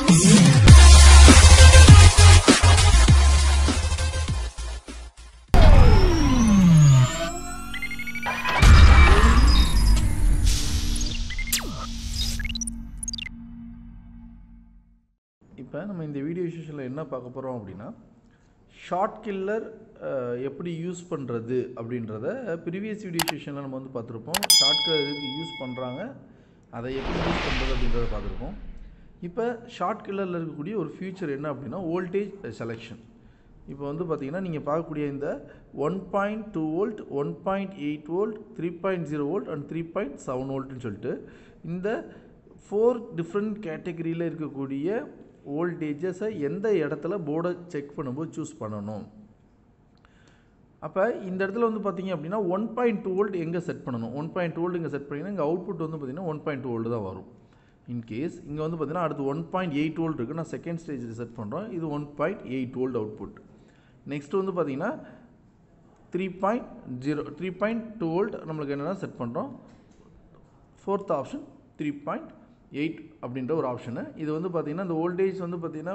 இப்போ நம்ம இந்த வீடியோ செஷனில் என்ன பார்க்க போகிறோம் அப்படின்னா ஷார்ட் கில்லர் எப்படி யூஸ் பண்ணுறது அப்படின்றத ப்ரீவியஸ் வீடியோ செஷனில் நம்ம வந்து பார்த்துருப்போம் ஷார்ட் கில்லர் எதுக்கு யூஸ் பண்ணுறாங்க அதை எப்படி யூஸ் பண்ணுறது அப்படின்றத பார்த்துருப்போம் இப்போ ஷார்ட் கில்லரில் இருக்கக்கூடிய ஒரு ஃபியூச்சர் என்ன அப்படின்னா வோல்டேஜ் செலெக்ஷன் இப்போ வந்து பார்த்தீங்கன்னா நீங்கள் பார்க்கக்கூடிய இந்த one point two volt one point eight volt three point zero volt and three point seven வோல்ட்னு சொல்லிட்டு இந்த ஃபோர் டிஃப்ரெண்ட் கேட்டகரியில் இருக்கக்கூடிய வோல்டேஜஸை எந்த இடத்துல போர்டை செக் பண்ணும்போது சூஸ் பண்ணணும் அப்போ இந்த இடத்துல வந்து பார்த்தீங்க அப்படின்னா ஒன் பாயிண்ட் டூ வோல்ட் எங்கே செட் பண்ணணும் ஒன் பாயிண்ட் டூ வோல்ட் இங்கே செட் பண்ணிங்கன்னா இங்கே அவுட்புட் வந்து பார்த்தீங்கன்னா ஒன் பாயிண்ட் டூ வோல்ட் தான் வரும் இன்கேஸ் இங்கே வந்து பார்த்தீங்கன்னா அடுத்து ஒன் பாயிண்ட் எயிட் வோல்ட் இருக்குது நான் செகண்ட் ஸ்டேஜில் செட் பண்ணுறோம் இது one point eight volt output next வந்து பார்த்தீங்கன்னா three point zero three point two volt நம்மளுக்கு என்னென்னா செட் பண்ணுறோம் fourth option three point eight அப்படின்ற ஒரு ஆப்ஷனு இது வந்து பார்த்திங்கன்னா இந்த வோல்டேஜ் வந்து பார்த்திங்கன்னா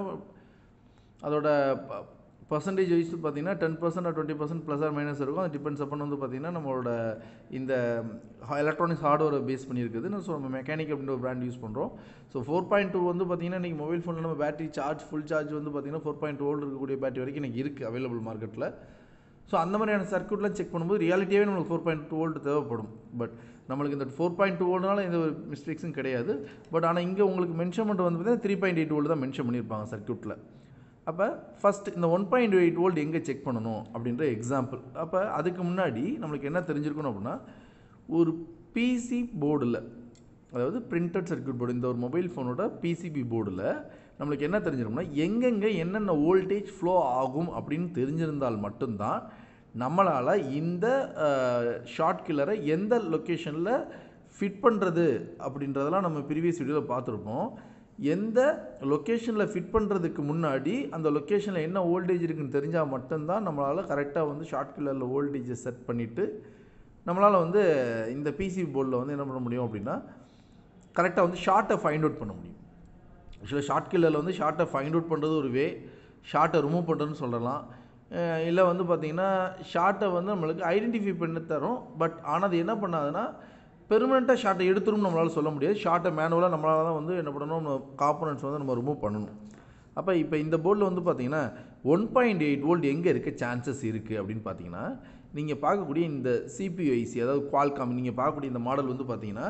அதோட பர்சன்டேஜ் வைஸ் பார்த்தீங்கன்னா ten percent twenty percent plus or minus இருக்கும் அது டிபெண்ட்ஸ் அப்பன் வந்து பார்த்திங்கன்னா நம்மளோட இந்த எலக்ட்ரானிக்ஸ் ஹார்ட்வேரை பேஸ் பண்ணியிருக்குது ஸோ நம்ம மெக்கானிக் அப்படின்ற ஒரு பிராண்ட் யூஸ் பண்ணுறோம் ஸோ ஃபோர் பாயிண்ட் டூ வந்து பார்த்திங்கன்னா இன்றைக்கி மொபைல் ஃபோனில் நம்ம பேட்டரி சார்ஜ் ஃபுல் சார்ஜ் வந்து பார்த்திங்கன்னா ஃபோர் பாயிண்ட் டூ வோல்ட் இருக்கக்கூடிய பேட்டரி வரைக்கும் இன்றைக்கி இருக்குது அவைலபிள் மார்க்கெட்டில் ஸோ அந்த மாதிரியான சர்க்யூட்லாம் செக் பண்ணும்போது ரியாலிட்டியாகவே நம்மளுக்கு ஃபோர் பாயிண்ட் டூ வோல்ட் தேவைப்படும் பட் நம்மளுக்கு இந்த ஃபோர் பாயிண்ட் டூ வோல்ட்னால எந்த ஒரு மிஸ்டேக்ஸும் கிடையாது பட் ஆனால் இங்கே உங்களுக்கு மென்ஷன்மெண்ட் வந்து பார்த்தீங்கன்னா த்ரீ பாயிண்ட் எயிட் வோல்ட் தான் மென்ஷன் பண்ணியிருப்பாங்க சர்க்யூட்டில் அப்போ ஃபஸ்ட் இந்த ஒன் பாயிண்ட் எயிட் வோல்ட் எங்கே செக் பண்ணணும் அப்படின்ற எக்ஸாம்பிள் அப்போ அதுக்கு முன்னாடி நம்மளுக்கு என்ன தெரிஞ்சிருக்கணும் அப்படின்னா ஒரு பிசி போர்டில் அதாவது பிரிண்டட் சர்க்யூட் போர்டு இந்த ஒரு மொபைல் ஃபோனோட பிசிபி போர்டில் நம்மளுக்கு என்ன தெரிஞ்சிருக்கும்னா எங்கெங்கே என்னென்ன வோல்டேஜ் ஃப்ளோ ஆகும் அப்படின்னு தெரிஞ்சிருந்தால் மட்டும்தான் நம்மளால் இந்த ஷார்ட் கில்லரை எந்த லொக்கேஷனில் ஃபிட் பண்ணுறது அப்படின்றதெல்லாம் நம்ம ப்ரீவியஸ் வீடியோவில் பார்த்துருப்போம் எந்த லொக்கேஷனில் ஃபிட் பண்ணுறதுக்கு முன்னாடி அந்த லொக்கேஷனில் என்ன வோல்டேஜ் இருக்குன்னு தெரிஞ்சால் மட்டும்தான் நம்மளால் கரெக்டாக வந்து ஷார்ட் கில்லரில் வோல்டேஜை செட் பண்ணிவிட்டு நம்மளால் வந்து இந்த பிசி போர்டில் வந்து என்ன பண்ண முடியும் அப்படின்னா கரெக்டாக வந்து ஷார்ட்டை ஃபைண்ட் அவுட் பண்ண முடியும் ஆக்சுவலாக ஷார்ட் கில்லரில் வந்து ஷார்ட்டை ஃபைண்ட் அவுட் பண்ணுறது ஒரு வே ஷார்ட்டை ரிமூவ் பண்ணுறதுன்னு சொல்லலாம் இல்லை வந்து பார்த்திங்கன்னா ஷார்ட்டை வந்து நம்மளுக்கு ஐடென்டிஃபை பண்ணி தரும் பட் ஆனால் அது என்ன பண்ணாதுன்னா பெர்மனெண்ட்டாக ஷார்ட்டை எடுத்துரும் நம்மளால் சொல்ல முடியாது ஷார்ட்டை மேனுவலாக நம்மளால் தான் வந்து என்ன பண்ணணும் காம்பனன்ட்ஸ் வந்து நம்ம ரிமூவ் பண்ணணும் அப்போ இப்போ இந்த போர்டில் வந்து பார்த்தீங்கன்னா ஒன் பாயிண்ட் எயிட் வோல்ட் எங்கே இருக்க சான்சஸ் இருக்குது அப்படின்னு பார்த்தீங்கன்னா நீங்கள் பார்க்கக்கூடிய இந்த சிபிஐசி அதாவது குவால்காம் நீங்கள் பார்க்கக்கூடிய இந்த மாடல் வந்து பார்த்தீங்கன்னா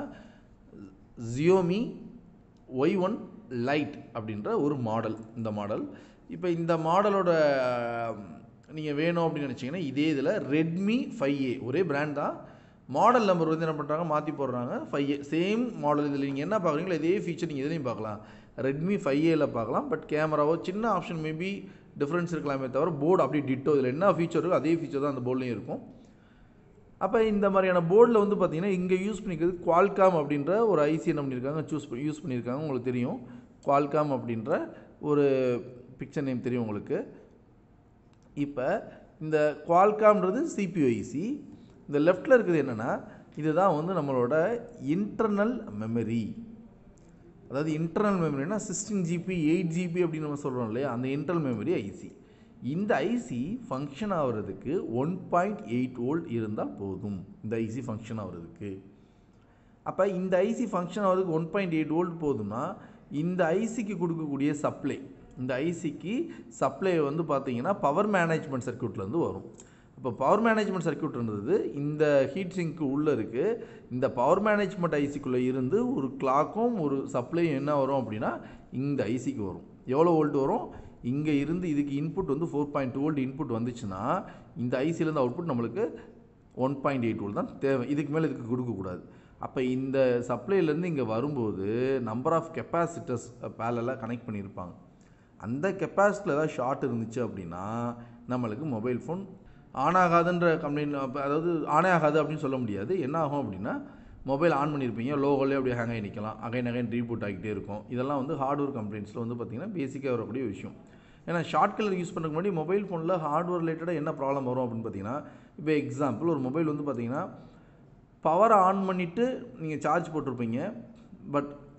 ஜியோமி ஒய் ஒன் லைட் அப்படின்ற ஒரு மாடல் இந்த மாடல் இப்போ இந்த மாடலோட நீங்கள் வேணும் அப்படின்னு நினச்சிங்கன்னா இதே இதில் ரெட்மி ஃபைவ் ஏ ஒரே பிராண்ட் தான் மாடல் நம்பர் வந்து என்ன பண்ணுறாங்க மாற்றி போடுறாங்க ஃபைவ் ஏ சேம் மாடல் இதில் நீங்கள் என்ன பார்க்குறீங்களோ இதே ஃபீச்சர் நீங்கள் எதுலையும் பார்க்கலாம் ரெட்மி ஃபைவ் ஏல பார்க்கலாம் பட் கேமராவோ சின்ன ஆப்ஷன் மேபி டிஃப்ரென்ஸ் இருக்கலாமே தவிர போர்டு அப்படியே டிட்டோ இதில் என்ன ஃபீச்சர் இருக்கோ அதே ஃபீச்சர் தான் அந்த போர்ட்லேயும் இருக்கும் அப்போ இந்த மாதிரியான போர்டில் வந்து பார்த்திங்கன்னா இங்கே யூஸ் பண்ணிக்கிறது குவால்காம் அப்படின்ற ஒரு ஐசி என்ன பண்ணியிருக்காங்க சூஸ் யூஸ் பண்ணியிருக்காங்க உங்களுக்கு தெரியும் குவால்காம் அப்படின்ற ஒரு பிக்சர் நேம் தெரியும் உங்களுக்கு இப்போ இந்த குவால்காம்ன்றது சிபிஐசி இந்த லெஃப்டில் இருக்குது என்னென்னா இதுதான் வந்து நம்மளோட இன்டர்னல் மெமரி அதாவது இன்டர்னல் மெமரினா சிக்ஸ்டீன் ஜிபி எயிட் ஜிபி அப்படின்னு நம்ம சொல்கிறோம் இல்லையா அந்த இன்டர்னல் மெமரி ஐசி இந்த ஐசி ஃபங்க்ஷன் ஆகிறதுக்கு ஒன் பாயிண்ட் எயிட் வோல்ட் இருந்தால் போதும் இந்த ஐசி ஃபங்க்ஷன் ஆகிறதுக்கு அப்போ இந்த ஐசி ஃபங்க்ஷன் ஆகிறதுக்கு ஒன் பாயிண்ட் எயிட் வோல்ட் போதும்னா இந்த ஐசிக்கு கொடுக்கக்கூடிய சப்ளை இந்த ஐசிக்கு சப்ளை வந்து பார்த்தீங்கன்னா பவர் மேனேஜ்மெண்ட் சர்க்கியூட்லேருந்து வரும் இப்போ பவர் மேனேஜ்மெண்ட் சர்க்கியூட் இருந்தது இந்த ஹீட் சிங்க்கு உள்ளே இருக்குது இந்த பவர் மேனேஜ்மெண்ட் ஐசிக்குள்ளே இருந்து ஒரு கிளாக்கும் ஒரு சப்ளையும் என்ன வரும் அப்படின்னா இந்த ஐசிக்கு வரும் எவ்வளோ வோல்ட் வரும் இங்கே இருந்து இதுக்கு இன்புட் வந்து four point two volt input வந்துச்சுன்னா இந்த ஐசிலேருந்து அவுட்புட் நம்மளுக்கு ஒன் பாயிண்ட் எயிட் வோல்ட் தான் தேவை இதுக்கு மேலே இதுக்கு கொடுக்கக்கூடாது அப்போ இந்த சப்ளைலேருந்து இங்கே வரும்போது நம்பர் ஆஃப் கெப்பாசிட்டர்ஸ் பேலெல்லாம் கனெக்ட் பண்ணியிருப்பாங்க அந்த கெப்பாசிட்டியில் ஏதாவது ஷார்ட் இருந்துச்சு அப்படின்னா நம்மளுக்கு மொபைல் ஃபோன் ஆன் ஆகாதுன்ற கம்ப்ளைண்ட் அதாவது ஆனே ஆகாது அப்படின்னு சொல்ல முடியாது என்ன ஆகும் அப்படின்னா மொபைல் ஆன் பண்ணியிருப்பீங்க லோகோலே அப்படியே ஹேங் ஆகி நிற்கலாம் அகைன் அகைன் ரீபூட் ஆகிட்டே இருக்கும் இதெல்லாம் வந்து ஹார்ட்வேர் கம்ப்ளைண்ட்ஸில் வந்து பார்த்திங்கன்னா பேசிக்காக வரக்கூடிய விஷயம் ஏன்னா ஷார்ட் கலர் யூஸ் பண்ணுறதுக்கு முன்னாடி மொபைல் ஃபோனில் ஹார்ட்வேர் ரிலேட்டடாக என்ன ப்ராப்ளம் வரும் அப்படின்னு பார்த்தீங்கன்னா இப்போ எக்ஸாம்பிள் ஒரு மொபைல் வந்து பார்த்தீங்கன்னா பவரை ஆன் பண்ணிவிட்டு நீங்கள் சார்ஜ் போட்டிருப்பீங்க பட்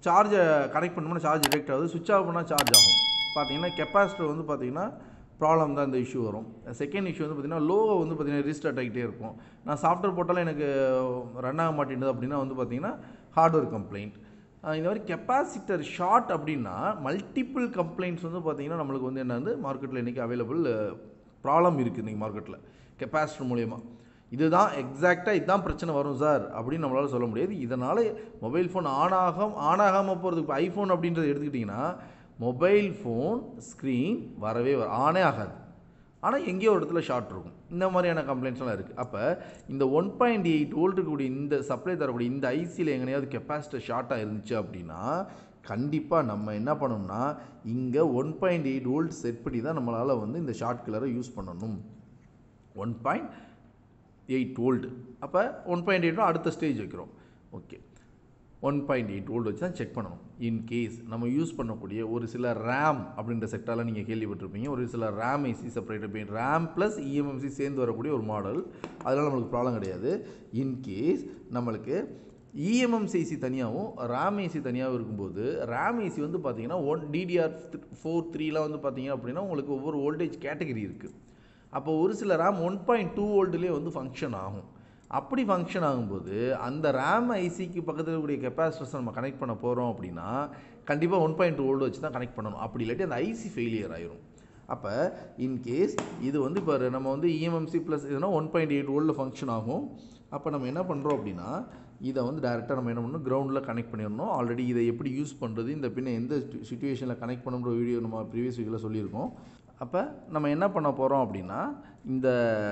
சார்ஜை கனெக்ட் பண்ணோம்னா சார்ஜ் டிடெக்ட் ஆகுது சுவிட்ச் ஆஃப் பண்ணால் சார்ஜ் ஆகும் பார்த்தீங்கன்னா கெப்பாசிட்டர் வந்து பார்த்தீங்கன்னா ப்ராப்ளம் தான் இந்த இஷ்யூ வரும் செகண்ட் இஷ்யூ வந்து பார்த்தீங்கன்னா லோகோ வந்து பார்த்தீங்கன்னா ரீஸ்டார்ட் ஆகிட்டே இருக்கும் நான் சாஃப்ட்வேர் போட்டாலும் எனக்கு ரன் ஆக மாட்டேங்குது அப்படின்னா வந்து பார்த்தீங்கன்னா ஹார்ட்வேர் கம்ப்ளைண்ட் இந்த மாதிரி கெப்பாசிட்டர் ஷார்ட் அப்படின்னா மல்டிபிள் கம்ப்ளைண்ட்ஸ் வந்து பார்த்தீங்கன்னா நம்மளுக்கு வந்து என்ன வந்து மார்க்கெட்டில் இன்றைக்கி அவைலபிள் ப்ராப்ளம் இருக்குது இன்றைக்கி மார்க்கெட்டில் கெப்பாசிட்டர் மூலயமா இதுதான் எக்ஸாக்டாக இதுதான் பிரச்சனை வரும் சார் அப்படின்னு நம்மளால் சொல்ல முடியாது இதனால் மொபைல் ஃபோன் ஆன் ஆகாம ஆன் ஆகாமல் போகிறதுக்கு இப்போ ஐஃபோன் அப்படின்றத எடுத்துக்கிட்டிங்கன்னா மொபைல் ஃபோன் ஸ்க்ரீன் வரவே வர ஆனே ஆகாது ஆனால் எங்கேயோ ஒரு இடத்துல ஷார்ட் இருக்கும் இந்த மாதிரியான கம்ப்ளைண்ட்ஸ்லாம் இருக்குது அப்போ இந்த ஒன் பாயிண்ட் எயிட் வோல்ட் இருக்கக்கூடிய இந்த சப்ளை தரக்கூடிய இந்த ஐசியில் எங்கனையாவது கெப்பாசிட்டர் ஷார்ட்டாக இருந்துச்சு அப்படின்னா கண்டிப்பாக நம்ம என்ன பண்ணணும்னா இங்கே one point eight volt set பண்ணி தான் நம்மளால் வந்து இந்த ஷார்ட் கில்லரை யூஸ் பண்ணணும் ஒன் பாயிண்ட் எயிட் வோல்ட் அப்போ ஒன் பாயிண்ட் எயிட்னா அடுத்த ஸ்டேஜ் வைக்கிறோம் okay one point eight volt வச்சு தான் செக் பண்ணணும் இன் கேஸ் நம்ம யூஸ் பண்ணக்கூடிய ஒரு சில ரேம் அப்படின்ற செக்டாரில் நீங்கள் கேள்விப்பட்டிருப்பீங்க ஒரு சில ரேம் ஐசி செப்பரேட் பண்ணி ரேம் ப்ளஸ் இஎம்எம்சி சேர்ந்து வரக்கூடிய ஒரு மாடல் அதனால் நம்மளுக்கு ப்ராப்ளம் கிடையாது இன் கேஸ் நம்மளுக்கு இஎம்எம்சி ஐசி தனியாகவும் ரேம் ஐசி தனியாகவும் இருக்கும்போது ரேம் ஐசி வந்து பார்த்தீங்கன்னா ஒன் டிடிஆர் ஃபோர் த்ரீலாம் வந்து பார்த்தீங்க அப்படின்னா உங்களுக்கு ஒவ்வொரு வோல்டேஜ் கேட்டகரி இருக்குது அப்போ ஒரு சில ரேம் ஒன் பாயிண்ட் டூ வோல்ட்லேயே வந்து ஃபங்க்ஷன் ஆகும் அப்படி ஃபங்க்ஷன் ஆகும்போது அந்த ரேம் ஐசிக்கு பக்கத்தில் இருக்கக்கூடிய கெப்பாசிட்டர்ஸ் நம்ம கனெக்ட் பண்ண போகிறோம் அப்படின்னா கண்டிப்பாக ஒன் பாயிண்ட் டூ வோல்ட் வச்சு தான் கனெக்ட் பண்ணணும் அப்படி இல்லாட்டி அந்த ஐசி ஃபெயிலியர் ஆயிரும் அப்போ இன்கேஸ் இது வந்து இப்போ நம்ம வந்து இஎம்எம்சி ப்ளஸ் இதுனா ஒன் பாயிண்ட் எயிட் வோல்டில் ஃபங்க்ஷன் ஆகும் அப்போ நம்ம என்ன பண்ணுறோம் அப்படின்னா இதை வந்து டேரெக்டாக நம்ம என்ன பண்ணணும் கிரவுண்டில் கனெக்ட் பண்ணிடணும் ஆல்ரெடி இதை எப்படி யூஸ் பண்ணுறது இந்த பின்ன எந்த சுச்சுவேஷனில் கனெக்ட் பண்ணுற வீடியோ நம்ம ப்ரீவியஸ் வீக்கில் சொல்லியிருக்கோம் அப்போ நம்ம என்ன பண்ண போகிறோம் அப்படின்னா இந்த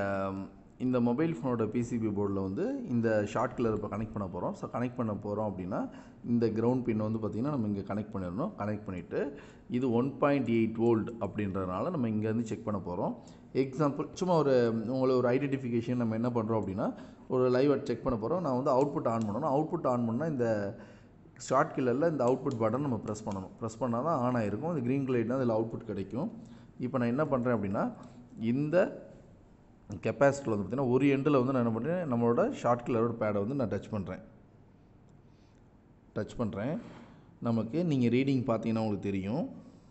இந்த மொபைல் ஃபோனோட பிசிபி போர்டில் வந்து இந்த ஷார்ட் கில்லர் இப்போ கனெக்ட் பண்ண போகிறோம் ஸோ கனெக்ட் பண்ண போகிறோம் அப்படின்னா இந்த கிரவுண்ட் பின்னை வந்து பார்த்திங்கன்னா நம்ம இங்கே கனெக்ட் பண்ணிடணும் கனெக்ட் பண்ணிவிட்டு இது ஒன் பாயிண்ட் எயிட் வோல்ட் அப்படின்றதுனால நம்ம இங்கேருந்து செக் பண்ண போகிறோம் எக்ஸாம்பிள் சும்மா ஒரு உங்களை ஒரு ஐடென்டிஃபிகேஷன் நம்ம என்ன பண்ணுறோம் அப்படின்னா ஒரு லைவ் செக் பண்ண போகிறோம் நான் வந்து அவுட்புட் ஆன் பண்ணணும் அவுட்புட் ஆன் பண்ணால் இந்த ஷார்ட் கில்லரில் இந்த அவுட்புட் பட்டன் நம்ம ப்ரெஸ் பண்ணணும் ப்ரெஸ் பண்ணால் தான் ஆன் ஆகிருக்கும் இந்த க்ரீன் லைட்னா அதில் அவுட்புட் கிடைக்கும் இப்போ நான் என்ன பண்ணுறேன் அப்படின்னா இந்த கெப்பாசிட்டியில் வந்து பார்த்திங்கன்னா ஒரு எண்டில் வந்து நான் என்ன பண்ணுறேன் நம்மளோட ஷார்ட் கில்லரோட பேடை வந்து நான் டச் பண்ணுறேன் டச் பண்ணுறேன் நமக்கு நீங்கள் ரீடிங் பார்த்தீங்கன்னா உங்களுக்கு தெரியும்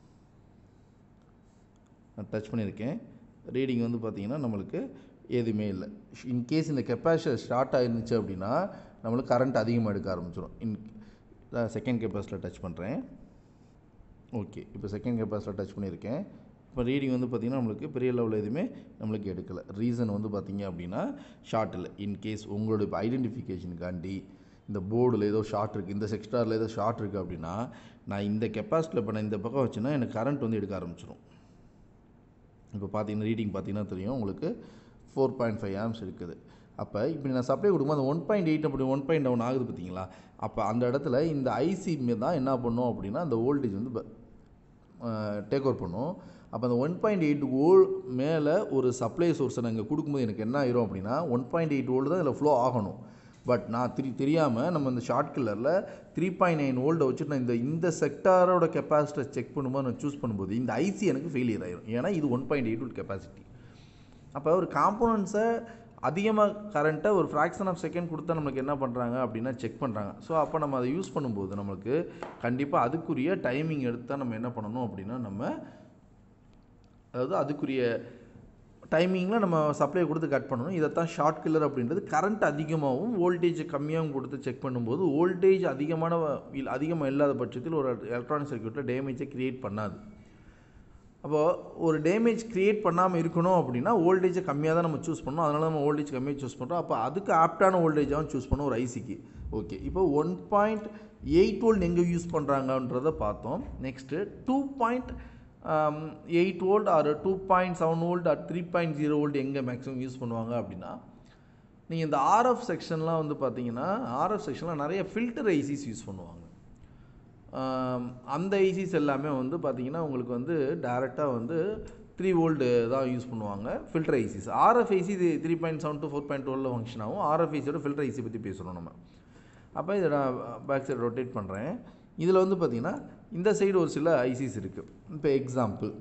நான் டச் பண்ணியிருக்கேன் ரீடிங் வந்து பார்த்தீங்கன்னா நம்மளுக்கு எதுவுமே இல்லை இன்கேஸ் இந்த கெப்பாசிட்டர் ஸ்டார்ட் ஆயிருந்துச்சு அப்படின்னா நம்மளுக்கு கரண்ட் அதிகமாக எடுக்க ஆரம்பிச்சிடும் இன் செகண்ட் கெப்பாசிட்டியில் டச் பண்ணுறேன் ஓகே இப்போ செகண்ட் கெப்பாசிட்டியில் டச் பண்ணியிருக்கேன் இப்போ ரீடிங் வந்து பார்த்திங்கன்னா நம்மளுக்கு பெரிய லெவலில் எதுவுமே நம்மளுக்கு எடுக்கலை ரீசன் வந்து பார்த்திங்க அப்படின்னா ஷார்ட் இல்லை இன்கேஸ் உங்களோட இப்போ ஐடென்டிஃபிகேஷனுக்காண்டி இந்த போர்டில் ஏதோ ஷார்ட் இருக்குது இந்த செக்டாரில் ஏதோ ஷார்ட் இருக்குது அப்படின்னா நான் இந்த கெப்பாசிட்டியில் இப்போ நான் இந்த பக்கம் வச்சுன்னா எனக்கு கரண்ட் வந்து எடுக்க ஆரம்பிச்சிடும் இப்போ பார்த்தீங்கன்னா ரீடிங் பார்த்தீங்கன்னா தெரியும் உங்களுக்கு ஃபோர் பாயிண்ட் ஃபைவ் ஆம்ஸ் இருக்குது அப்போ இப்படி நான் சப்ளை கொடுக்கும்போது ஒன் பாயிண்ட் எயிட் அப்படி ஒன் பாயிண்ட் டவுன் ஆகுது பார்த்தீங்களா அப்போ அந்த இடத்துல இந்த ஐசி தான் என்ன பண்ணும் அப்படின்னா அந்த வோல்டேஜ் வந்து டேக் ஓவர் பண்ணும் அப்போ அந்த ஒன் பாயிண்ட் எயிட் ஓல் மேலே ஒரு சப்ளை சோர்ஸை நாங்கள் கொடுக்கும்போது எனக்கு என்ன ஆயிரும் அப்படின்னா ஒன் பாயிண்ட் எயிட் ஓல்டு தான் இதில் ஃப்ளோ ஆகணும் பட் நான் திரி தெரியாமல் நம்ம இந்த ஷார்ட் கில்லரில் த்ரீ பாயிண்ட் நைன் ஓல்டை வச்சுட்டு நான் இந்த இந்த செக்டாரோட கெப்பாசிட்டர் செக் பண்ணும்போது நான் சூஸ் பண்ணும்போது இந்த ஐசி எனக்கு ஃபெயிலியர் ஆயிரும் ஏன்னா இது one point eight volt capacity அப்போ ஒரு காம்போனன்ட்ஸை அதிகமாக கரண்ட்டை ஒரு ஃப்ராக்ஷன் ஆஃப் செகண்ட் கொடுத்தா நம்மளுக்கு என்ன பண்ணுறாங்க அப்படின்னா செக் பண்ணுறாங்க ஸோ அப்போ நம்ம அதை யூஸ் பண்ணும்போது நம்மளுக்கு கண்டிப்பாக அதுக்குரிய டைமிங் எடுத்தால் நம்ம என்ன பண்ணணும் அப்படின்னா நம்ம அதாவது அதுக்குரிய டைமிங்கில் நம்ம சப்ளை கொடுத்து கட் பண்ணணும் இதைத்தான் ஷார்ட் கில்லர் அப்படின்றது கரண்ட் அதிகமாகவும் வோல்டேஜ் கம்மியாகவும் கொடுத்து செக் பண்ணும்போது வோல்டேஜ் அதிகமான இல் அதிகமாக இல்லாத பட்சத்தில் ஒரு எலக்ட்ரானிக் சர்க்யூட்டில் டேமேஜை க்ரியேட் பண்ணாது அப்போது ஒரு டேமேஜ் க்ரியேட் பண்ணாமல் இருக்கணும் அப்படின்னா வோல்டேஜை கம்மியாக தான் நம்ம சூஸ் பண்ணணும் அதனால நம்ம வோல்டேஜ் கம்மியாக சூஸ் பண்ணுறோம் அப்போ அதுக்கு ஆப்டான வோல்டேஜாகவும் சூஸ் பண்ணோம் ஒரு ஐசிக்கு ஓகே இப்போ ஒன் பாயிண்ட் எயிட் வோல்ட் எங்கே யூஸ் பண்ணுறாங்கன்றதை பார்த்தோம் next two point eight volt or two point seven volt or three point zero volt எங்கே மேக்ஸிமம் யூஸ் பண்ணுவாங்க அப்படின்னா நீங்கள் இந்த ஆர்எஃப் செக்ஷன்லாம் வந்து பார்த்தீங்கன்னா ஆர்எஃப் செக்ஷனில் நிறைய ஃபில்டர் ஐசிஸ் யூஸ் பண்ணுவாங்க அந்த ஐசிஸ் எல்லாமே வந்து பார்த்தீங்கன்னா உங்களுக்கு வந்து டேரெக்டாக வந்து த்ரீ வோல்டு தான் யூஸ் பண்ணுவாங்க ஃபில்டர் ஐசிஸ் ஆர்எஃப் ஐசி இது three point seven to four point டுவெலில் ஃபங்க்ஷன் ஆகும் ஆர்எஃப் ஐசியோட ஃபில்டர் ஐசி பற்றி பேசுகிறோம் நம்ம அப்போ இதை நான் பேக் சைடு ரொட்டேட் பண்ணுறேன் இதில் வந்து பார்த்திங்கன்னா இந்த சைடு ஒரு சில ஐசிஸ் இருக்குது இப்போ எக்ஸாம்பிள்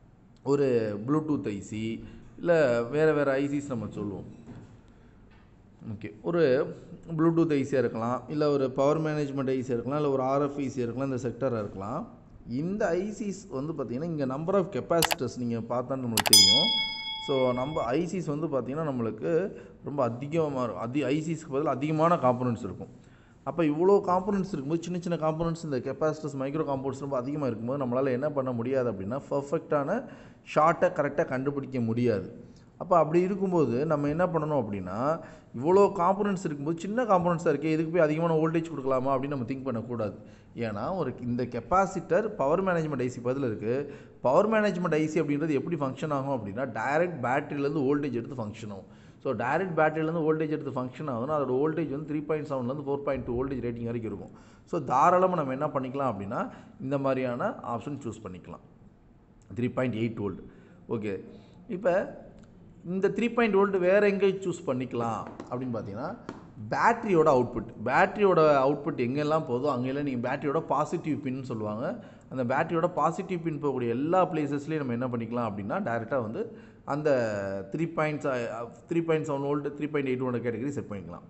ஒரு ப்ளூடூத் ஐசி இல்லை வேறு வேறு ஐசிஸ் நம்ம சொல்லுவோம் ஓகே ஒரு ப்ளூடூத் ஐசியாக இருக்கலாம் இல்லை ஒரு பவர் மேனேஜ்மெண்ட் ஐசியாக இருக்கலாம் இல்லை ஒரு ஆர்எஃப் ஐசியாக இருக்கலாம் இந்த செக்டராக இருக்கலாம் இந்த ஐசிஸ் வந்து பார்த்திங்கன்னா இங்கே நம்பர் ஆஃப் கெப்பாசிட்டர்ஸ் நீங்கள் பார்த்தா நம்மளுக்கு தெரியும் ஸோ நம்ம ஐசிஸ் வந்து பார்த்திங்கன்னா நம்மளுக்கு ரொம்ப அதிகமாக இருக்கும் அதி ஐசிஸ்க்கு பதில் அதிகமான காம்பனன்ட்ஸ் இருக்கும் அப்போ இவ்வளோ காம்பனன்ட்ஸ் இருக்கும்போது சின்ன சின்ன காம்பனன்ட்ஸ் இந்த கெப்பாசிட்டர்ஸ் மைக்ரோ காம்பனன்ட்ஸ் ரொம்ப அதிகமாக இருக்கும்போது நம்மளால் என்ன பண்ண முடியாது அப்படின்னா பர்ஃபெக்டான ஷார்ட்டை கரெக்டாக கண்டுபிடிக்க முடியாது அப்போ அப்படி இருக்கும்போது நம்ம என்ன பண்ணணும் அப்படின்னா இவ்வளோ காம்பனன்ட்ஸ் இருக்கும்போது சின்ன காம்பனன்ட்ஸாக இருக்குது இதுக்கு போய் அதிகமான வோல்டேஜ் கொடுக்கலாமா அப்படின்னு நம்ம திங்க் பண்ணக்கூடாது ஏன்னா ஒரு இந்த கெப்பாசிட்டர் பவர் மேனேஜ்மெண்ட் ஐசி பதில் இருக்குது பவர் மேனேஜ்மெண்ட் ஐசி அப்படின்றது எப்படி ஃபங்க்ஷன் ஆகும் அப்படின்னா டைரக்ட் பேட்டரியிலேருந்து வோல்டேஜ் எடுத்து ஃபங்க்ஷன் ஆகும் ஸோ டைரக்ட் பேட்டரியிலேருந்து வோல்டேஜ் எடுத்து ஃபங்க்ஷன் ஆகுதுன்னா அதோட வோல்டேஜ் வந்து த்ரீ பாயிண்ட் செவன்லேருந்து four point two voltage rating வரைக்கும் இருக்கும் ஸோ தாராளமாக நம்ம என்ன பண்ணிக்கலாம் அப்படின்னா இந்த மாதிரியான ஆப்ஷன் சூஸ் பண்ணிக்கலாம் three point eight volt okay இப்போ இந்த த்ரீ பாயிண்ட் வோல்ட் வேறு எங்கே சூஸ் பண்ணிக்கலாம் அப்படின்னு பார்த்தீங்கன்னா பேட்டரியோட அவுட்புட் பேட்டரியோட அவுட்புட் எங்கெல்லாம் போதோ அங்கெல்லாம் நீங்கள் பேட்டரியோட பாசிட்டிவ் பின்னு சொல்லுவாங்க அந்த பேட்டரியோட பாசிட்டிவ் பின் போகக்கூடிய எல்லா பிளேசஸ்லேயும் நம்ம என்ன பண்ணிக்கலாம் அப்படின்னா டேரெக்டாக வந்து அந்த three point three point seven volt three point eight volt category set பண்ணிக்கலாம்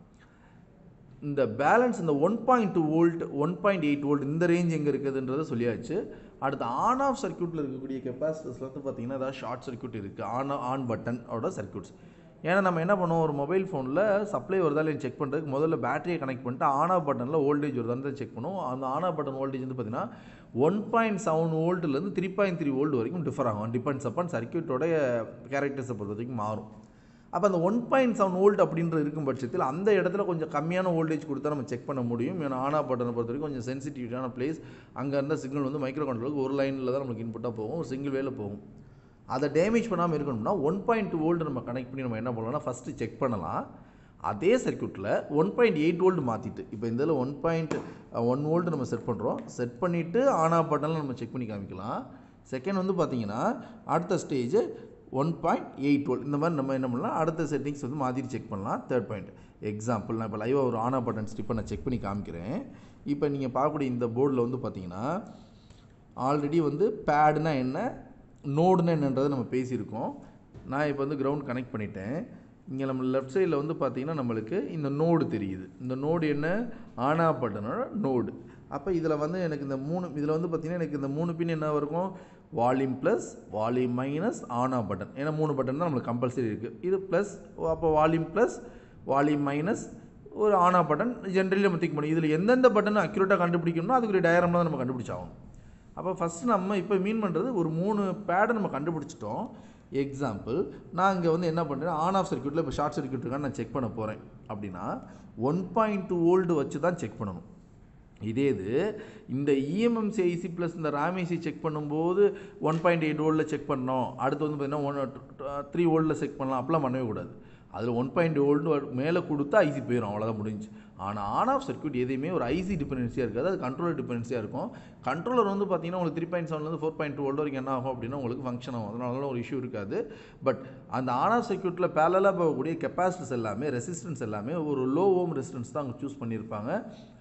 இந்த பேலன்ஸ் இந்த one point two volt one point eight volt இந்த ரேஞ்ச் எங்கே இருக்குதுன்றதை சொல்லியாச்சு அடுத்து ஆன் ஆஃப் சர்க்யூட்டில் இருக்கக்கூடிய கெப்பாசிட்டர்ஸில் வந்து பார்த்தீங்கன்னா ஏதாவது ஷார்ட் சர்க்யூட் இருக்குது ஆன் ஆன் பட்டனோட சர்க்யூட்ஸ் ஏன்னா நம்ம என்ன பண்ணுவோம் ஒரு மொபைல் ஃபோனில் சப்ளை வருதா இல்லைன்னு செக் பண்ணுறதுக்கு முதல்ல பேட்டரியை கனெக்ட் பண்ணிட்டு ஆன் ஆஃப் பட்டனில் வோல்டேஜ் வருதான்னு செக் பண்ணுவோம் அந்த ஆன் ஆஃப் பட்டன் வோல்டேஜ் வந்து பார்த்தீங்கன்னா ஒன் பாயிண்ட் செவன் வோல்ட்லேருந்து த்ரீ பாயிண்ட் த்ரீ வோல்ட் வரைக்கும் டிஃபர் ஆகும் டிபெண்ட்ஸ் அப்பான் சர்க்யூட்டோட கேரக்டர்ஸை பொறுத்த வரைக்கும் மாறும் அப்போ அந்த ஒன் பாயிண்ட் செவன் வோல்ட் அப்படின்ற இருக்கும் பட்சத்தில் அந்த இடத்துல கொஞ்சம் கம்மியான வோல்டேஜ் கொடுத்தா நம்ம செக் பண்ண முடியும் ஏன்னா ஆனா பட்டனை பொறுத்த வரைக்கும் கொஞ்சம் சென்சிட்டிவிட்டியான பிளேஸ் அங்கே இருந்த சிக்னல் வந்து மைக்ரோ கண்ட்ரோலுக்கு ஒரு லைனில் தான் நமக்கு இன்புட்டாக போகும் ஒரு சிங்கிள் வேல போகும் அதை டேமேஜ் பண்ணாமல் இருக்கணும்னா ஒன் பாயிண்ட் டூ வோல்ட் நம்ம கனெக்ட் பண்ணி நம்ம என்ன பண்ணலாம்னா ஃபஸ்ட்டு செக் பண்ணலாம் அதே சர்க்யூட்டில் ஒன் பாயிண்ட் எயிட் வோல்ட் மாற்றிட்டு இப்போ இந்த இதில் ஒன் பாயிண்ட் ஒன் வோல்ட் நம்ம செட் பண்ணுறோம் செட் பண்ணிவிட்டு ஆன் ஆஃப் பட்டனில் நம்ம செக் பண்ணி காமிக்கலாம் செகண்ட் வந்து பார்த்தீங்கன்னா அடுத்த stage one point eight volt இந்த மாதிரி நம்ம என்ன பண்ணலாம் அடுத்த செட்டிங்ஸ் வந்து மாதிரி செக் பண்ணலாம் தேர்ட் பாயிண்ட் எக்ஸாம்பிள் நான் இப்போ லைவாக ஒரு ஆன் ஆஃப் பட்டன் ஸ்டிப்பை நான் செக் பண்ணி காமிக்கிறேன் இப்போ நீங்கள் பார்க்கக்கூடிய இந்த போர்டில் வந்து பார்த்தீங்கன்னா ஆல்ரெடி வந்து பேடுனா என்ன நோடுனா என்னன்றதை நம்ம பேசியிருக்கோம் நான் இப்போ வந்து கிரவுண்ட் கனெக்ட் பண்ணிட்டேன் இங்கே நம்ம லெஃப்ட் சைடில் வந்து பார்த்தீங்கன்னா நம்மளுக்கு இந்த நோடு தெரியுது இந்த நோடு என்ன ஆனா பட்டனோட நோடு அப்போ இதில் வந்து எனக்கு இந்த மூணு இதில் வந்து பார்த்தீங்கன்னா எனக்கு இந்த மூணு பின் என்ன இருக்கும் volume plus volume minus on off button ஏன்னா மூணு பட்டன் தான் நம்மளுக்கு கம்பல்சரி இருக்குது இது ப்ளஸ் அப்போ வால்யூம் ப்ளஸ் வால்யூம் மைனஸ் ஒரு ஆன் ஆஃப் பட்டன் ஜென்ரலி நம்ம திங்க் பண்ணி இதில் எந்தெந்த பட்டன் அக்யூரேட்டாக கண்டுபிடிக்கணுமோ அதுக்குரிய டயக்ராம் தான் நம்ம கண்டுபிடிச்சாகணும் அப்போ ஃபஸ்ட்டு நம்ம இப்போ மீன் பண்ணுறது ஒரு மூணு பேடை நம்ம கண்டுபிடிச்சிட்டோம் எக்ஸாம்பிள் நான் இங்கே வந்து என்ன பண்ணுறேன் ஆன் ஆஃப் சர்க்யூட்டில் இப்போ ஷார்ட் சர்க்யூட் இருக்கான்னு நான் செக் பண்ண போகிறேன் அப்படின்னா ஒன் பாயிண்ட் டூ வோல்டு வச்சு தான் செக் பண்ணணும் இதே இது இந்த இஎம்எம்சி ஐசி ப்ளஸ் இந்த ராமேசி செக் பண்ணும்போது ஒன் பாயிண்ட் எயிட் வோல்டில் செக் பண்ணோம் அடுத்து வந்து பார்த்தீங்கன்னா ஒன் த்ரீ வோல்டில் செக் பண்ணலாம் அப்படிலாம் பண்ணவே கூடாது அதில் ஒன் பாயிண்ட் வோல்டு மேலே கொடுத்தா ஐசி போயிடும் அவ்வளோதான் முடிஞ்சு ஆனால் ஆன் ஆஃப் சர்க்யூட் எதையுமே ஒரு ஐசி டிபெண்டன்சியாக இருக்காது அது கண்ட்ரோலர் டிபெண்டன்சியாக இருக்கும் கண்ட்ரோலர் வந்து பார்த்தீங்கன்னா உங்களுக்கு த்ரீ பாயிண்ட் செவன்லேருந்து ஃபோர் பாயிண்ட் டூ வோல்ட் வரைக்கும் என்ன ஆகும் அப்படின்னா உங்களுக்கு ஃபங்க்ஷன் ஆகும் அதனால ஒரு இஷ்யூ இருக்காது பட் அந்த ஆன் ஆஃப் சர்க்யூட்டில் பேரலாக போகக்கூடிய கெப்பாசிட்டர்ஸ் எல்லாமே ரெசிஸ்டன்ஸ் எல்லாமே ஒரு லோ ஓம் ரெசிஸ்டன்ஸ் தான் அவங்க சூஸ் பண்ணியிருப்பாங்க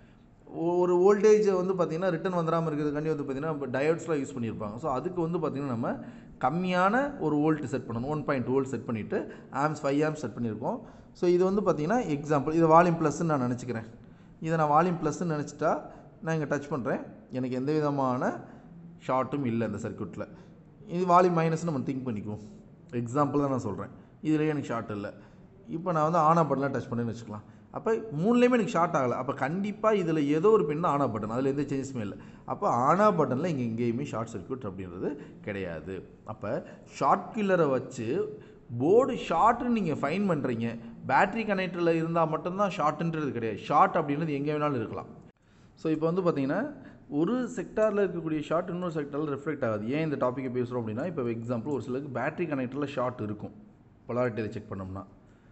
ஒரு வோல்டேஜ் வந்து பார்த்திங்கன்னா ரிட்டன் வந்துடாமல் இருக்கிறதுக்காண்டி வந்து பார்த்திங்கன்னா டயோட்ஸ்லாம் யூஸ் பண்ணியிருப்பாங்க ஸோ அதுக்கு வந்து பார்த்திங்கன்னா நம்ம கம்மியான ஒரு வோல்ட் செட் பண்ணணும் ஒன் பாயிண்ட் வோல்ட் செட் பண்ணிவிட்டு ஆம்ஸ் ஃபைவ் ஆம்ஸ் செட் பண்ணியிருக்கோம் ஸோ இது வந்து பார்த்திங்கன்னா எக்ஸாம்பிள் இது வால்யூம் ப்ளஸ்ன்னு நான் நினச்சிக்கிறேன் இதை நான் வால்யூம் ப்ளஸ்ன்னு நினச்சிட்டா நான் இங்கே டச் பண்ணுறேன் எனக்கு எந்த விதமான ஷார்ட்டும் இல்லை இந்த சர்க்யூட்டில் இது வால்யூம் மைனஸ்னு நம்ம திங்க் பண்ணிக்குவோம் எக்ஸாம்பிள் தான் நான் சொல்கிறேன் இதுலேயே எனக்கு ஷார்ட் இல்லை இப்போ நான் வந்து ஆனா பட்டனில் டச் பண்ணேன்னு வச்சுக்கலாம் அப்போ மூணுலேயுமே எனக்கு ஷார்ட் ஆகலை அப்போ கண்டிப்பாக இதில் ஏதோ ஒரு பின் ஆனா பட்டன் அதில் எந்த சேஞ்சஸுமே இல்லை அப்போ ஆனா பட்டனில் இங்கே எங்கேயுமே ஷார்ட் சர்க்யூட் அப்படின்றது கிடையாது அப்போ ஷார்ட் கில்லரை வச்சு போர்டு ஷார்ட்னு நீங்கள் ஃபைன் பண்ணுறீங்க பேட்ரி கனெக்டரில் இருந்தால் மட்டும்தான் ஷார்ட்ன்றது கிடையாது ஷார்ட் அப்படின்றது எங்கே வேணாலும் இருக்கலாம் ஸோ இப்போ வந்து பார்த்தீங்கன்னா ஒரு செக்டாரில் இருக்கக்கூடிய ஷார்ட் இன்னொரு செக்டாரில் ரிஃப்ளெக்ட் ஆகுது ஏன் இந்த டாப்பிக்கை பேசுகிறோம் அப்படின்னா இப்போ எக்ஸாம்பிள் ஒரு சிலருக்கு பேட்டரி கனெக்டரில் ஷார்ட் இருக்கும் பொலாரிட்டியை செக் பண்ணோம்னா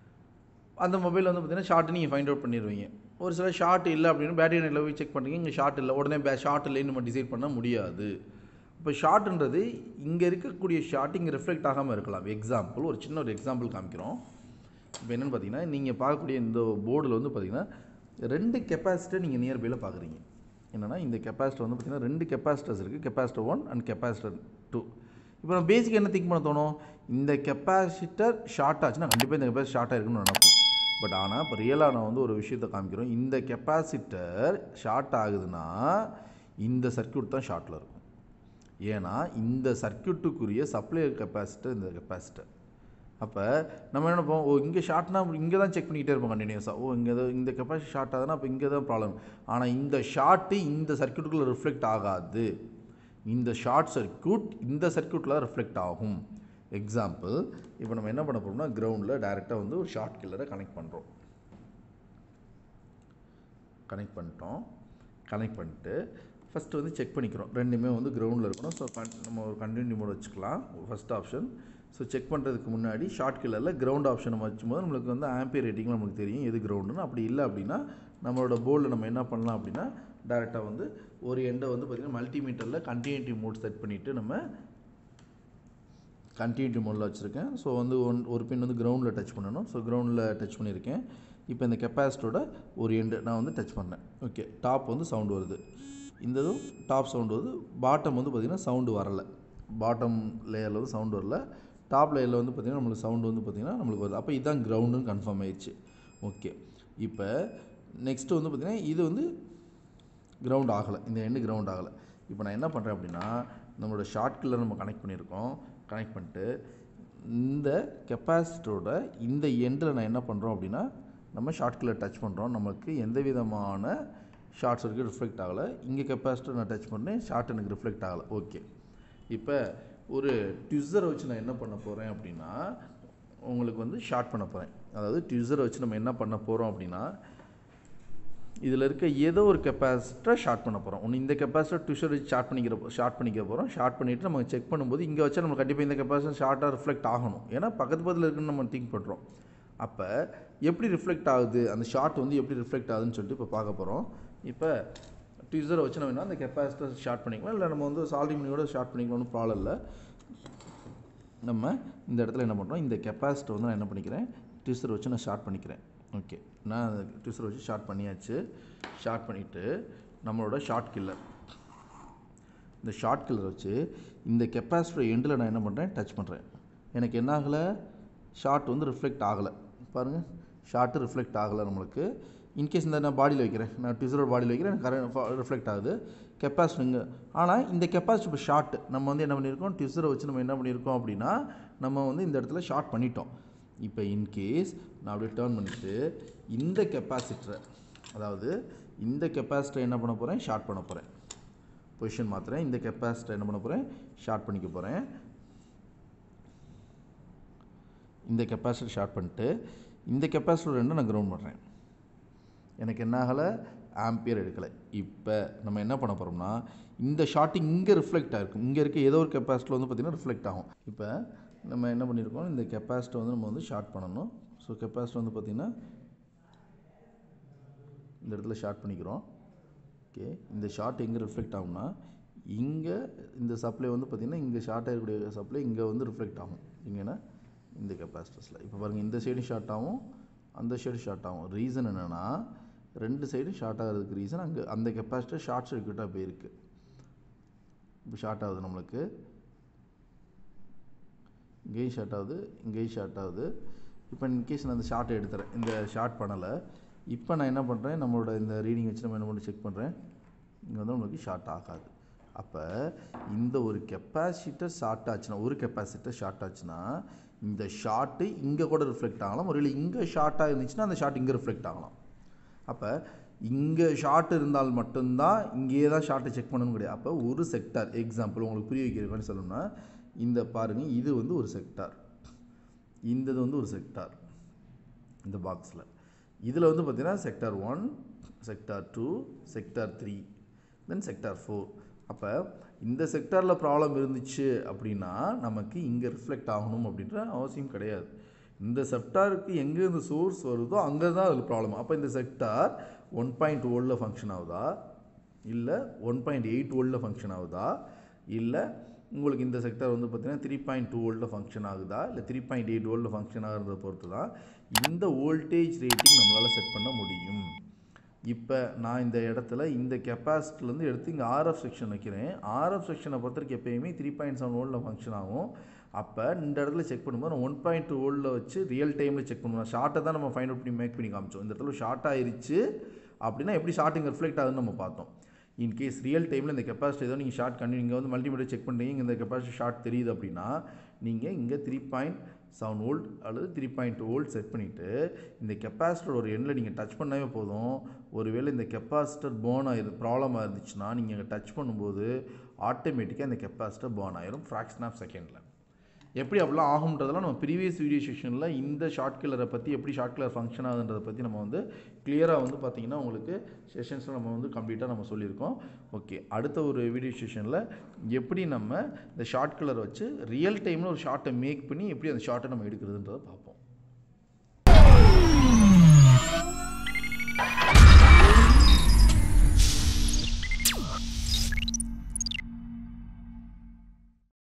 அந்த மொபைல் வந்து பார்த்தீங்கன்னா ஷார்ட் நீங்கள் ஃபைண்ட் அவுட் பண்ணிடுவீங்க ஒரு சில ஷார்ட் இல்லை அப்படின்னு பேட்டரி நெட்டில் போய் செக் பண்ணுறீங்க இங்கே ஷார்ட் இல்லை உடனே பே ஷார்ட் இல்லைன்னு நம்ம டிசைட் பண்ண முடியாது இப்போ ஷார்ட்ன்றது இங்கே இருக்கக்கூடிய ஷார்ட் இங்கே ரிஃப்ளெக்ட் ஆகாமல் இருக்கலாம் எக்ஸாம்பிள் ஒரு சின்ன ஒரு எக்ஸாம்பிள் காமிக்கிறோம் இப்போ என்னென்னு பார்த்தீங்கன்னா நீங்கள் பார்க்கக்கூடிய இந்த போர்டில் வந்து பார்த்தீங்கன்னா ரெண்டு கெப்பாசிட்டர் நீங்கள் நியர்பையில் பார்க்குறீங்க என்னென்னா இந்த கெப்பாசிட்டர் வந்து பார்த்தீங்கன்னா ரெண்டு கெப்பாசிட்டர்ஸ் இருக்குது capacitor one and capacitor two இப்போ நம்ம பேசிக் என்ன திங்க் பண்ண தோணும் இந்த கெப்பாசிட்டர் ஷார்ட் ஆச்சுன்னா கண்டிப்பாக இந்த கெப்பாசிட்டர் ஷார்ட்டாக இருக்குன்னு நினைப்போம் பட் ஆனால் இப்போ ரியலாக நான் வந்து ஒரு விஷயத்தை காமிக்கிறோம் இந்த கெப்பாசிட்டர் ஷார்ட் ஆகுதுன்னா இந்த சர்க்யூட் தான் ஷார்ட்டில் இருக்கும் ஏன்னா இந்த சர்க்யூட்டுக்குரிய சப்ளை கெப்பாசிட்டர் இந்த கெப்பாசிட்டர் அப்போ நம்ம என்ன நினைப்போம் ஓ இங்கே ஷார்ட்னா இங்கே தான் செக் பண்ணிக்கிட்டே இருப்போம் கண்டினியூஸாக ஓ இங்கே ஏதோ இந்த கெப்பாசிட்டி ஷார்ட் ஆகுதுன்னா அப்போ இங்கே தான் ப்ராப்ளம் ஆனால் இந்த ஷார்ட்டு இந்த சர்க்யூட்டுக்குள்ளே ரிஃப்ளெக்ட் ஆகாது இந்த ஷார்ட் சர்க்யூட் இந்த சர்க்யூட்டில் ரிஃப்ளெக்ட் ஆகும் எக்ஸாம்பிள் இப்போ நம்ம என்ன பண்ண போகிறோம்னா கிரவுண்டில் டைரெக்டாக வந்து ஒரு ஷார்ட் கில்லரை கனெக்ட் பண்ணுறோம் கனெக்ட் பண்ணிட்டோம் கனெக்ட் பண்ணிட்டு ஃபஸ்ட்டு வந்து செக் பண்ணிக்கிறோம் ரெண்டுமே வந்து கிரவுண்டில் இருக்கணும் ஸோ நம்ம ஒரு கண்டினியூ மோட் வச்சுக்கலாம் ஃபஸ்ட் ஆப்ஷன் ஸோ செக் பண்ணுறதுக்கு முன்னாடி ஷார்ட் கில்லரில் கிரவுண்ட் ஆப்ஷன் நம்ம வச்சும்போது நம்மளுக்கு வந்து ஆம்பியர் ரேட்டிங் நமக்கு தெரியும் எது கிரவுண்டுன்னு அப்படி இல்லை அப்படின்னா நம்மளோட போர்டில் நம்ம என்ன பண்ணலாம் அப்படின்னா டேரெக்டாக வந்து ஒரு எண்டை வந்து பார்த்திங்கன்னா மல்டிமீட்டரில் கண்டினியூட்டி மோட் செட் பண்ணிவிட்டு நம்ம கண்டினியூட்டி மோடில் வச்சுருக்கேன் ஸோ வந்து ஒன் ஒரு பின் வந்து கிரவுண்டில் டச் பண்ணணும் ஸோ கிரவுண்டில் டச் பண்ணியிருக்கேன் இப்போ இந்த கெப்பாசிட்டரோட ஒரு எண்டு நான் வந்து டச் பண்ணேன் ஓகே டாப் வந்து சவுண்டு வருது இந்த இதுவும் டாப் சவுண்டு வருது பாட்டம் வந்து பார்த்திங்கன்னா சவுண்டு வரலை பாட்டம் லேயரில் வந்து சவுண்டு வரல டாப் லேயரில் வந்து பார்த்திங்கன்னா நம்மளுக்கு சவுண்டு வந்து பார்த்திங்கன்னா நம்மளுக்கு வருது அப்போ இதுதான் கிரவுண்டுன்னு கன்ஃபார்ம் ஆயிடுச்சு ஓகே இப்போ நெக்ஸ்ட்டு வந்து பார்த்திங்கன்னா இது வந்து கிரவுண்ட் ஆகலை இந்த எண்டு கிரவுண்ட் ஆகலை இப்போ நான் என்ன பண்ணுறேன் அப்படின்னா நம்மளோட ஷார்ட் கில்லர் நம்ம கனெக்ட் பண்ணியிருக்கோம் கனெக்ட் பண்ணிட்டு இந்த கெப்பாசிட்டரோட இந்த எண்டில் நான் என்ன பண்ணுறோம் அப்படின்னா நம்ம ஷார்ட் கில்லர் டச் பண்ணுறோம் நமக்கு எந்த விதமான ஷார்ட் சர்க்யூட் ரிஃப்ளெக்ட் ஆகலை இங்கே கெப்பாசிட்டர் நான் டச் பண்ணேன் ஷார்ட் எனக்கு ரிஃப்ளெக்ட் ஆகலை ஓகே இப்போ ஒரு ட்விஸரை வச்சு நான் என்ன பண்ண போகிறேன் அப்படின்னா உங்களுக்கு வந்து ஷார்ட் பண்ண போகிறேன் அதாவது ட்விஸரை வச்சு நம்ம என்ன பண்ண போகிறோம் அப்படின்னா இதில் இருக்க ஏதோ ஒரு கெப்பாசிட்டரை ஷார்ட் பண்ண போகிறோம் ஒன்று இந்த கெப்பாசிட்டர் ட்விஷர் வச்சு ஷார்ட் பண்ணிக்கிற ஷார்ட் பண்ணிக்க போகிறோம் ஷார்ட் பண்ணிவிட்டு நம்ம செக் பண்ணும்போது இங்கே வச்சா நம்ம கண்டிப்பாக இந்த கெப்பாசிட்டர் ஷார்ட்டாக ரிஃப்ளெக்ட் ஆகணும் ஏன்னா பக்கத்து பக்கத்தில் இருக்குன்னு நம்ம திங்க் பண்ணுறோம் அப்போ எப்படி ரிஃப்ளெக்ட் ஆகுது அந்த ஷார்ட் வந்து எப்படி ரிஃப்ளெக்ட் ஆகுதுன்னு சொல்லிட்டு இப்போ பார்க்க போகிறோம் இப்போ ட்விஸரை வச்சு நம்ம என்ன அந்த கெப்பாசிட்டர் ஷார்ட் பண்ணிக்கலாம் இல்லை நம்ம வந்து சால்டிங் பண்ணியோட ஷார்ட் பண்ணிக்கலாம்னு ப்ராப்ளம் இல்லை நம்ம இந்த இடத்துல என்ன பண்ணுறோம் இந்த கெப்பாசிட்டர் வந்து நான் என்ன பண்ணிக்கிறேன் ட்விஸர் வச்சு நான் ஷார்ட் பண்ணிக்கிறேன் ஓகே நான் ட்விஸர் வச்சு ஷார்ட் பண்ணியாச்சு ஷார்ட் பண்ணிவிட்டு நம்மளோட ஷார்ட் கில்லர் இந்த ஷார்ட் கில்லர் வச்சு இந்த கெப்பாசிட்டர் எண்டில் நான் என்ன பண்ணுறேன் டச் பண்ணுறேன் எனக்கு என்ன ஆகலை ஷார்ட் வந்து ரிஃப்ளெக்ட் ஆகலை பாருங்கள் ஷார்ட்டு ரிஃப்ளெக்ட் ஆகலை நம்மளுக்கு இன்கேஸ் இந்த நான் பாடியில் வைக்கிறேன் நான் ட்விஸரோட பாடியில் வைக்கிறேன் எனக்கு கரண்ட் ரிஃப்ளெக்ட் ஆகுது கெப்பாசிட்டி இங்கே ஆனால் இந்த கெப்பாசிட்டி இப்போ ஷார்ட் நம்ம வந்து என்ன பண்ணியிருக்கோம் ட்விஸரை வச்சு நம்ம என்ன பண்ணியிருக்கோம் அப்படின்னா நம்ம வந்து இந்த இடத்துல ஷார்ட் பண்ணிட்டோம் இப்போ இன்கேஸ் நான் அப்படியே டேர்ன் பண்ணிவிட்டு இந்த கெப்பாசிட்டரை அதாவது இந்த கெப்பாசிட்டரை என்ன பண்ண போகிறேன் ஷார்ட் பண்ண போகிறேன் பொசிஷன் மாற்றுறேன் இந்த கெப்பாசிட்டரை என்ன பண்ண போகிறேன் ஷார்ட் பண்ணிக்க போகிறேன் இந்த கெப்பாசிட்டர் ஷார்ட் பண்ணிட்டு இந்த கெப்பாசிட்டர் ரெண்டும் நான் கிரவுண்ட் பண்ணுறேன் எனக்கு என்ன ஆகலை ஆம்பியர் எடுக்கலை இப்போ நம்ம என்ன பண்ண போகிறோம்னா இந்த ஷார்ட்டிங் இங்கே ரிஃப்ளெக்ட் ஆகிருக்கும் இங்கே இருக்க ஏதோ ஒரு கெப்பாசிட்டர் வந்து பார்த்திங்கன்னா ரிஃப்ளெக்ட் ஆகும் இப்போ நம்ம என்ன பண்ணியிருக்கோம் இந்த கெப்பாசிட்டர் வந்து நம்ம வந்து ஷார்ட் பண்ணணும் ஸோ கெப்பாசிட்டர் வந்து பார்த்திங்கன்னா இந்த இடத்துல ஷார்ட் பண்ணிக்கிறோம் ஓகே இந்த ஷார்ட் எங்கே ரிஃப்ளெக்ட் ஆகும்னா இங்கே இந்த சப்ளை வந்து பார்த்திங்கன்னா இங்கே ஷார்ட் ஆகக்கூடிய சப்ளை இங்கே வந்து ரிஃப்ளெக்ட் ஆகும் இங்கேனா இந்த கெப்பாசிட்டர்ஸில் இப்போ பாருங்கள் இந்த சைடும் ஷார்ட் ஆகும் அந்த சைடு ஷார்ட் ஆகும் ரீசன் என்னென்னா ரெண்டு சைடும் ஷார்ட் ஆகிறதுக்கு ரீசன் அங்கே அந்த கெப்பாசிட்டர் ஷார்ட் சர்க்யூட்டாக போயிருக்கு இப்போ ஷார்ட் ஆகுது நம்மளுக்கு இங்கேயும் ஷார்ட் ஆகுது இங்கேயும் ஷார்ட் ஆகுது இப்போ இன்கேஸ் நான் இந்த ஷார்ட்டை எடுத்துறேன் இந்த ஷார்ட் பண்ணலை இப்போ நான் என்ன பண்ணுறேன் நம்மளோட இந்த ரீடிங் வச்சு நம்ம என்ன பண்ணி செக் பண்ணுறேன் இங்கே வந்து நம்மளுக்கு ஷார்ட் ஆகாது அப்போ இந்த ஒரு கெப்பாசிட்டர் ஷார்ட் ஆச்சுன்னா ஒரு கெப்பாசிட்டர் ஷார்ட் ஆச்சுன்னா இந்த ஷார்ட்டு இங்கே கூட ரிஃப்ளெக்ட் ஆகலாம் ஒருவேளை இங்கே ஷார்ட்டாக இருந்துச்சுன்னா அந்த ஷார்ட் இங்கே ரிஃப்ளெக்ட் ஆகலாம் அப்போ இங்கே ஷார்ட் இருந்தால் மட்டும்தான் இங்கேயே தான் ஷார்ட்டை செக் பண்ணணும் கிடையாது அப்போ ஒரு செக்டார் எக்ஸாம்பிள் உங்களுக்கு புரிய வைக்கிறேன்னு சொல்லணும்னா இந்த பாருங்கள் இது வந்து ஒரு செக்டார் இந்த இது வந்து ஒரு செக்டார் இந்த பாக்ஸில் இதில் வந்து பார்த்திங்கன்னா sector one sector two sector three then sector four அப்போ இந்த செக்டாரில் ப்ராப்ளம் இருந்துச்சு அப்படின்னா நமக்கு இங்கே ரிஃப்ளெக்ட் ஆகணும் அப்படின்ற அவசியம் கிடையாது இந்த செக்டாருக்கு எங்கே இந்த சோர்ஸ் வருதோ அங்கே தான் அதில் ப்ராப்ளம் அப்போ இந்த செக்டார் ஒன் பாயிண்ட் ஓல்டில் ஃபங்க்ஷன் ஆகுதா இல்லை ஒன் பாயிண்ட் எயிட் ஓல்டில் ஃபங்க்ஷன் ஆகுதா இல்லை உங்களுக்கு இந்த செக்டார் வந்து பார்த்தீங்கன்னா த்ரீ பாயிண்ட் டூ வோல்ட்டில் ஃபங்க்ஷன் ஆகுதா இல்லை த்ரீ பாயிண்ட் எயிட் வோல்ட்டில் ஃபங்க்ஷன் ஆகிறத பொறுத்து தான் இந்த வோல்டேஜ் ரேட்டிங் நம்மளால் செட் பண்ண முடியும் இப்போ நான் இந்த இடத்துல இந்த கெப்பாசிட்டிலேருந்து எடுத்து இங்கே ஆர்எஃப் செக்ஷன் வைக்கிறேன் ஆர்எஃப் செக்ஷனை பொறுத்த வரைக்கும் எப்பயுமே த்ரீ பாயிண்ட் செவன் வோல்டில் ஃபங்க்ஷன் ஆகும் அப்போ இந்த இடத்துல செக் பண்ணும்போது நான் ஒன் பாயிண்ட் டூ வோல்டில் வச்சு ரியல் டைமில் செக் பண்ணுவோம் ஷார்ட்டை தான் நம்ம ஃபைண்ட் அவுட் பண்ணி மேக் பண்ணி காமிச்சோம் இந்த இடத்துல ஷார்ட் ஆயிருச்சு அப்படின்னா எப்படி ஷார்ட்டிங் ரிஃப்ளெக்ட் ஆகுதுன்னு நம்ம பார்த்தோம் இன்கேஸ் ரியல் டைமில் இந்த கெப்பாசிட்டி ஏதோ நீங்கள் ஷார்ட் கண்டி நீங்கள் வந்து மல்டிமீட்டர் செக் பண்ணுறீங்க இந்த கெப்பாசிட்டி ஷார்ட் தெரியுது அப்படின்னா நீங்கள் இங்கே த்ரீ பாயிண்ட் செவன் வோல்ட் அல்லது three point two volt set பண்ணிவிட்டு இந்த கெப்பாசிட்டர் ஒரு எண்ணில் நீங்கள் டச் பண்ணவே போதும் ஒருவேளை இந்த கெப்பாசிட்டர் பேர்ன் ஆயிரு ப்ராப்ளமாக இருந்துச்சுன்னா நீங்கள் இங்கே டச் பண்ணும்போது ஆட்டோமேட்டிக்காக இந்த கெப்பாசிட்டர் பேர்ன் ஆயிரும் ஃப்ராக்ஷன் ஆஃப் செகண்டில் எப்படி அப்படிலாம் ஆகுன்றதெல்லாம் நம்ம ப்ரீவியஸ் வீடியோ செஷனில் இந்த ஷார்ட் கில்லரை பற்றி எப்படி ஷார்ட் கில்லர் ஃபங்க்ஷன் ஆகுதுன்றதை பற்றி நம்ம வந்து கிளியராக வந்து பார்த்திங்கன்னா உங்களுக்கு செஷன்ஸில் நம்ம வந்து கம்ப்ளீட்டாக நம்ம சொல்லியிருக்கோம் ஓகே அடுத்த ஒரு வீடியோ செஷனில் எப்படி நம்ம இந்த ஷார்ட் கில்லரை வச்சு ரியல் டைமில் ஒரு ஷார்ட்டை மேக் பண்ணி எப்படி அந்த ஷார்ட்டை நம்ம எடுக்கிறதுன்றதை பார்ப்போம்